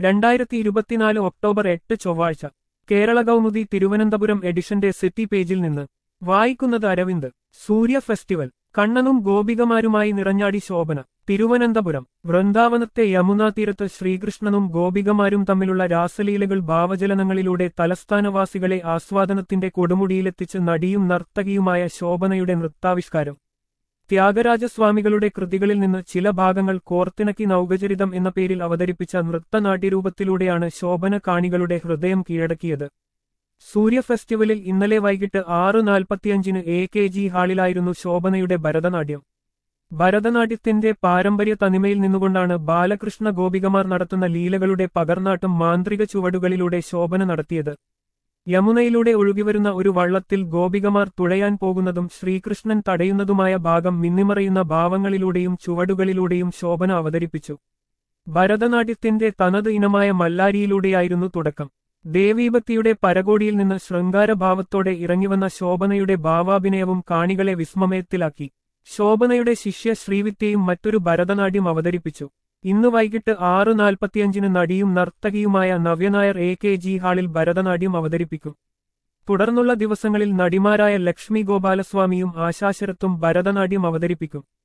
രണ്ടായിരത്തി ഇരുപത്തിനാല് ഒക്ടോബർ എട്ട് ചൊവ്വാഴ്ച കേരള കൗമുദി തിരുവനന്തപുരം എഡിഷന്റെ സിറ്റി പേജിൽ നിന്ന് വായിക്കുന്നത് അരവിന്ദ് സൂര്യ ഫെസ്റ്റിവൽ കണ്ണനും ഗോപികമാരുമായി നിറഞ്ഞാടി ശോഭന തിരുവനന്തപുരം വൃന്ദാവനത്തെ യമുനാ തീരത്ത് ശ്രീകൃഷ്ണനും ഗോപികമാരും തമ്മിലുള്ള രാസലീലകൾ ഭാവചലനങ്ങളിലൂടെ തലസ്ഥാനവാസികളെ ആസ്വാദനത്തിന്റെ കൊടുമുടിയിലെത്തിച്ച് നടിയും നർത്തകിയുമായ ശോഭനയുടെ നൃത്താവിഷ്കാരം ത്യാഗരാജസ്വാമികളുടെ കൃതികളിൽ നിന്ന് ചില ഭാഗങ്ങൾ കോർത്തിണക്കി നൗകചരിതം എന്ന പേരിൽ അവതരിപ്പിച്ച നൃത്തനാട്യരൂപത്തിലൂടെയാണ് ശോഭന കാണികളുടെ ഹൃദയം കീഴടക്കിയത് സൂര്യ ഫെസ്റ്റിവലിൽ ഇന്നലെ വൈകിട്ട് ആറ് നാൽപ്പത്തിയഞ്ചിന് എ കെ ജി ഹാളിലായിരുന്നു ശോഭനയുടെ ഭരതനാട്യം ഭരതനാട്യത്തിന്റെ പാരമ്പര്യ തനിമയിൽ നിന്നുകൊണ്ടാണ് ബാലകൃഷ്ണ ഗോപികമാർ നടത്തുന്ന ലീലകളുടെ പകർനാട്ടം മാന്ത്രിക ചുവടുകളിലൂടെ ശോഭന നടത്തിയത് യമുനയിലൂടെ ഒഴുകിവരുന്ന ഒരു വള്ളത്തിൽ ഗോപികമാർ തുഴയാൻ പോകുന്നതും ശ്രീകൃഷ്ണൻ തടയുന്നതുമായ ഭാഗം മിന്നിമറയുന്ന ഭാവങ്ങളിലൂടെയും ചുവടുകളിലൂടെയും ശോഭന അവതരിപ്പിച്ചു ഭരതനാട്യത്തിന്റെ തനത് ഇനമായ മല്ലാരിയിലൂടെയായിരുന്നു തുടക്കം ദേവീപത്തിയുടെ പരകോടിയിൽ നിന്ന് ശൃംഗാരഭാവത്തോടെ ഇറങ്ങിവന്ന ശോഭനയുടെ ഭാവാഭിനയവും കാണികളെ വിസ്മയത്തിലാക്കി ശോഭനയുടെ ശിഷ്യ ശ്രീവിദ്യയും മറ്റൊരു ഭരതനാട്യം അവതരിപ്പിച്ചു ഇന്ന് വൈകിട്ട് ആറ് നാൽപ്പത്തിയഞ്ചിന് നടിയും നർത്തകിയുമായ നവ്യനായർ എ കെ ജി ഹാളിൽ ഭരതനാട്യം അവതരിപ്പിക്കും തുടർന്നുള്ള ദിവസങ്ങളിൽ നടിമാരായ ലക്ഷ്മി ഗോപാലസ്വാമിയും ആശാശരത്തും ഭരതനാട്യം അവതരിപ്പിക്കും